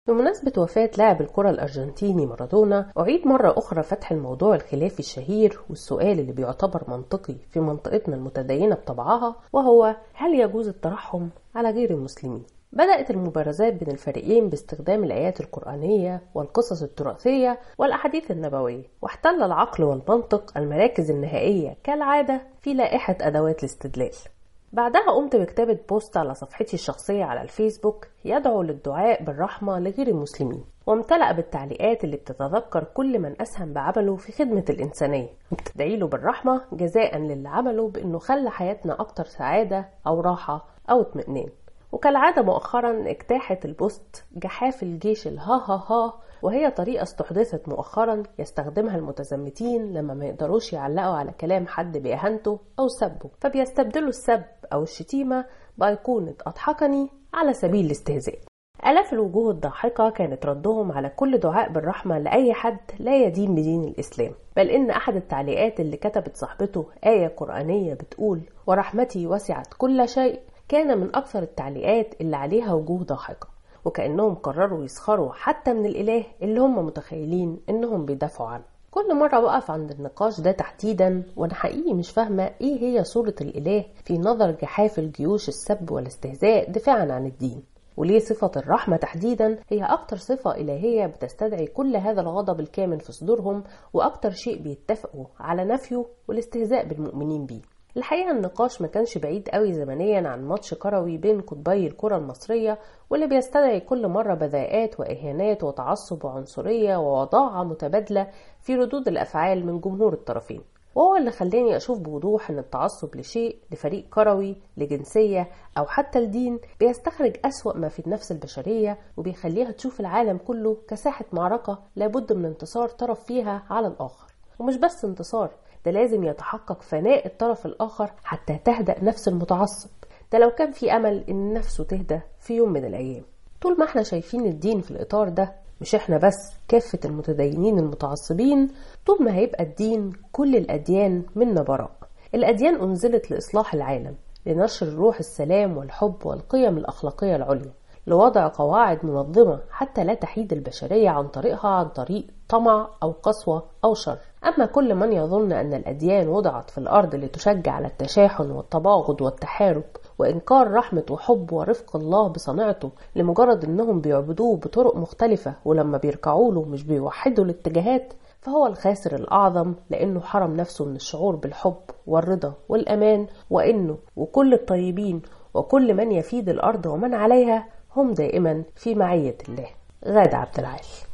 بمناسبة وفاة لاعب الكرة الأرجنتيني مارادونا أعيد مرة أخرى فتح الموضوع الخلافي الشهير والسؤال اللي بيعتبر منطقي في منطقتنا المتدينة بطبعها وهو هل يجوز الترحم على غير المسلمين؟ بدأت المبارزات بين الفريقين باستخدام الآيات القرآنية والقصص التراثية والأحاديث النبوية واحتل العقل والمنطق المراكز النهائية كالعادة في لائحة أدوات الاستدلال بعدها قمت بكتابة بوست على صفحتي الشخصية على الفيسبوك يدعو للدعاء بالرحمة لغير المسلمين وامتلأ بالتعليقات اللي بتتذكر كل من أسهم بعمله في خدمة الإنسانية وبتدعي له بالرحمة جزاء للي عمله بأنه خلى حياتنا أكتر سعادة أو راحة أو اطمئنان وكالعادة مؤخرا اجتاحت البوست جحاف الجيش الها ها ها وهي طريقة استحدثت مؤخرا يستخدمها المتزمتين لما ما يقدروش يعلقوا على كلام حد بإهانته أو سبه فبيستبدلوا السب أو الشتيمة بأيقونة أضحكني على سبيل الاستهزاء آلاف الوجوه الضاحكة كانت ردهم على كل دعاء بالرحمة لأي حد لا يدين بدين الإسلام بل إن أحد التعليقات اللي كتبت صاحبته آية قرآنية بتقول ورحمتي وسعت كل شيء كان من أكثر التعليقات اللي عليها وجوه ضاحكة وكأنهم قرروا يسخروا حتى من الإله اللي هم متخيلين إنهم بيدافعوا عنه كل مرة وقف عند النقاش ده تحديدا وأنا حقيقي مش فاهمة إيه هي صورة الإله في نظر جحاف الجيوش السب والاستهزاء دفاعا عن الدين وليه صفة الرحمة تحديدا هي أكتر صفة إلهية بتستدعي كل هذا الغضب الكامن في صدورهم وأكتر شيء بيتفقوا على نفيه والاستهزاء بالمؤمنين بيه الحقيقة النقاش ما كانش بعيد قوي زمنيا عن ماتش كروي بين قطبي الكرة المصرية واللي بيستدعي كل مرة بذاءات وإهانات وتعصب وعنصرية ووضاعة متبادلة في ردود الأفعال من جمهور الطرفين وهو اللي خلاني أشوف بوضوح أن التعصب لشيء لفريق كروي لجنسية أو حتى الدين بيستخرج أسوأ ما في النفس البشرية وبيخليها تشوف العالم كله كساحة معركة لابد من انتصار طرف فيها على الآخر ومش بس انتصار ده لازم يتحقق فناء الطرف الآخر حتى تهدأ نفس المتعصب ده لو كان في أمل إن نفسه تهدى في يوم من الأيام طول ما احنا شايفين الدين في الإطار ده مش احنا بس كافة المتدينين المتعصبين طول ما هيبقى الدين كل الأديان منا براء الأديان أنزلت لإصلاح العالم لنشر روح السلام والحب والقيم الأخلاقية العليا لوضع قواعد منظمة حتى لا تحيد البشرية عن طريقها عن طريق طمع أو قسوة أو شر أما كل من يظن أن الأديان وضعت في الأرض لتشجع على التشاحن والتباغض والتحارب وإنكار رحمة وحب ورفق الله بصنيعته لمجرد أنهم بيعبدوه بطرق مختلفة ولما بيركعوا له مش بيوحدوا الاتجاهات فهو الخاسر الأعظم لأنه حرم نفسه من الشعور بالحب والرضا والأمان وإنه وكل الطيبين وكل من يفيد الأرض ومن عليها هم دائما في معية الله غادة عبد العال